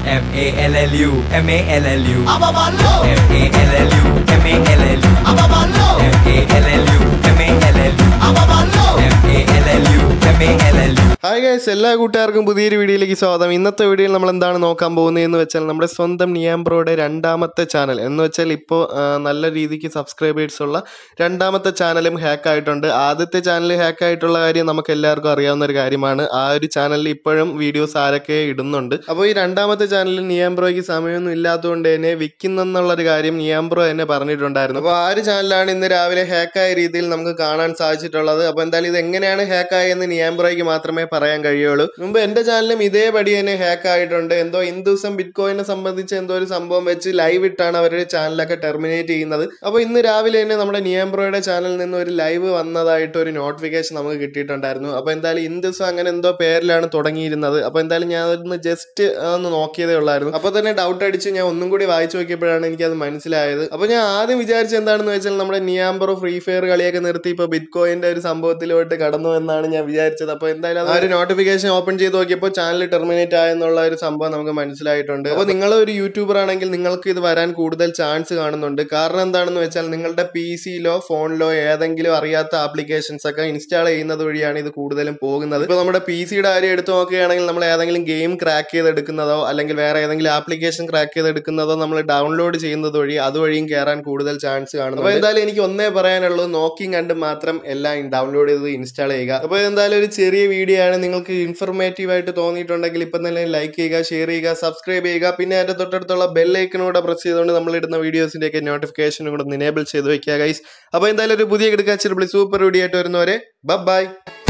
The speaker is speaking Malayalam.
M A L L U M A L L U M A L L U M A L L U M A L L U M A L L U M A L L U M A L L U hi guys എല്ലാ കൂട്ടുകാർക്കും പുതിയൊരു വീഡിയോയിലേക്ക് സ്വാഗതം ഇന്നത്തെ വീഡിയോയിൽ നമ്മൾ എന്താണ് നോക്കാൻ പോകുന്നതെന്ന് വെച്ചാൽ നമ്മുടെ സ്വന്തം നിയാംബ്രോയുടെ രണ്ടാമത്തെ ചാനൽ എന്ന് വെച്ചാൽ ഇപ്പോൾ നല്ല രീതിക്ക് സബ്സ്ക്രൈബേഴ്സ് ഉള്ള രണ്ടാമത്തെ ചാനലും ഹാക്ക് ആയിട്ടുണ്ട് ആദ്യത്തെ ചാനൽ ഹാക്ക് ആയിട്ടുള്ള കാര്യം നമുക്ക് എല്ലാവർക്കും അറിയാവുന്ന ഒരു കാര്യമാണ് ആ ഒരു ചാനലിൽ ഇപ്പോഴും വീഡിയോസ് ആരൊക്കെ ഇടുന്നുണ്ട് അപ്പോൾ ഈ രണ്ടാമത്തെ ചാനലിൽ നിയാംബ്രോയ്ക്ക് സമയമൊന്നും ഇല്ലാത്തതുകൊണ്ട് തന്നെ വിൽക്കുന്നെന്നുള്ളൊരു കാര്യം നിയാംബ്രോ തന്നെ പറഞ്ഞിട്ടുണ്ടായിരുന്നു അപ്പോൾ ആ ഒരു ചാനലാണ് ഇന്ന് രാവിലെ ഹാക്കായ രീതിയിൽ നമുക്ക് കാണാൻ സാധിച്ചിട്ടുള്ളത് അപ്പോൾ എന്തായാലും ഇത് എങ്ങനെയാണ് ഹാക്കായെന്ന് നിയാംബ്രോയ്ക്ക് മാത്രമേ പറയാൻ കഴിയുള്ളൂ മുമ്പ് എന്റെ ചാനലും ഇതേപടി തന്നെ ഹാക്ക് ആയിട്ടുണ്ട് എന്തോ ഹിന്ദുസം ബിറ്റ് കോയിനെ സംബന്ധിച്ച് എന്തോ ഒരു സംഭവം വെച്ച് ലൈവ് ഇട്ടാണ് അവരുടെ ചാനലൊക്കെ ടെർമിനേറ്റ് ചെയ്യുന്നത് അപ്പോൾ ഇന്ന് രാവിലെ തന്നെ നമ്മുടെ നിയംബ്രോയുടെ ചാനലിൽ നിന്ന് ഒരു ലൈവ് വന്നതായിട്ട് ഒരു നോട്ടിഫിക്കേഷൻ നമുക്ക് കിട്ടിയിട്ടുണ്ടായിരുന്നു അപ്പോൾ എന്തായാലും ഹിന്ദുസം അങ്ങനെ എന്തോ പേരിലാണ് തുടങ്ങിയിരുന്നത് അപ്പോൾ എന്തായാലും ഞാൻ അതൊന്ന് ജസ്റ്റ് ഒന്ന് നോക്കിയതേ ഉള്ളായിരുന്നു അപ്പോൾ തന്നെ ഡൗട്ട് അടിച്ച് ഞാൻ ഒന്നും കൂടി വായിച്ചു നോക്കിയപ്പോഴാണ് എനിക്കത് മനസ്സിലായത് അപ്പോൾ ഞാൻ ആദ്യം വിചാരിച്ച എന്താണെന്ന് വെച്ചാൽ നമ്മുടെ നിയാംബ്രോ ഫ്രീ ഫയർ കളിയൊക്കെ നിർത്തി ഇപ്പോൾ ബിറ്റ് കോയിന്റെ ഒരു സംഭവത്തിലോട്ട് കടന്നു എന്നാണ് ഞാൻ വിചാരിച്ചത് അപ്പോൾ എന്തായാലും ആ ഒരു നോട്ടിഫിക്കേഷൻ ഓപ്പൺ ചെയ്ത് നോക്കിയപ്പോൾ ചാനൽ ടെർമിനേറ്റ് ആയെന്നുള്ള ഒരു സംഭവം നമുക്ക് മനസ്സിലായിട്ടുണ്ട് അപ്പോൾ നിങ്ങൾ ഒരു യൂട്യൂബർ ആണെങ്കിൽ നിങ്ങൾക്ക് ഇത് വരാൻ കൂടുതൽ ചാൻസ് കാണുന്നുണ്ട് കാരണം എന്താണെന്ന് വെച്ചാൽ നിങ്ങളുടെ പി സിയിലോ ഫോണിലോ ഏതെങ്കിലും അറിയാത്ത ആപ്ലിക്കേഷൻസ് ഒക്കെ ഇൻസ്റ്റാൾ ചെയ്യുന്നത് വഴിയാണ് ഇത് കൂടുതലും പോകുന്നത് ഇപ്പോൾ നമ്മുടെ പി സിയുടെ കാര്യം എടുത്തു നോക്കുകയാണെങ്കിൽ നമ്മൾ ഏതെങ്കിലും ഗെയിം ക്രാക്ക് ചെയ്തെടുക്കുന്നതോ അല്ലെങ്കിൽ വേറെ ഏതെങ്കിലും ആപ്ലിക്കേഷൻ ക്രാക്ക് ചെയ്തെടുക്കുന്നതോ നമ്മൾ ഡൗൺലോഡ് ചെയ്യുന്നത് വഴി അതുവഴിയും കയറാൻ കൂടുതൽ ചാൻസ് കാണുന്നു അപ്പോൾ എന്തായാലും എനിക്ക് ഒന്നേ പറയാനുള്ളൂ നോക്കിയും കണ്ട് മാത്രം എല്ലാം ഡൗൺലോഡ് ചെയ്ത് ഇൻസ്റ്റാൾ ചെയ്യുക അപ്പോൾ എന്തായാലും ഒരു ചെറിയ വീഡിയോ ആണ് നിങ്ങൾക്ക് ഇൻഫർമേറ്റീവ് ആയിട്ട് തോന്നിയിട്ടുണ്ടെങ്കിൽ ഇപ്പം തന്നെ ലൈക്ക് ചെയ്യുക ഷെയർ ചെയ്യുക സബ്സ്ക്രൈബ് ചെയ്യുക പിന്നെ അതിൻ്റെ തൊട്ടടുത്തുള്ള ബെല്ലൈക്കനൂടെ പ്രസ് ചെയ്തുകൊണ്ട് നമ്മൾ ഇടുന്ന വീഡിയോസിൻ്റെയൊക്കെ നോട്ടിഫിക്കേഷനും കൂടെ എനേബിൾ ചെയ്ത് വെക്കുക ഗൈസ് അപ്പോൾ എന്തായാലും ഒരു പുതിയ കിടക്കാച്ചിരി സൂപ്പർ വീഡിയോ ആയിട്ട് വരുന്നവരെ ബൈ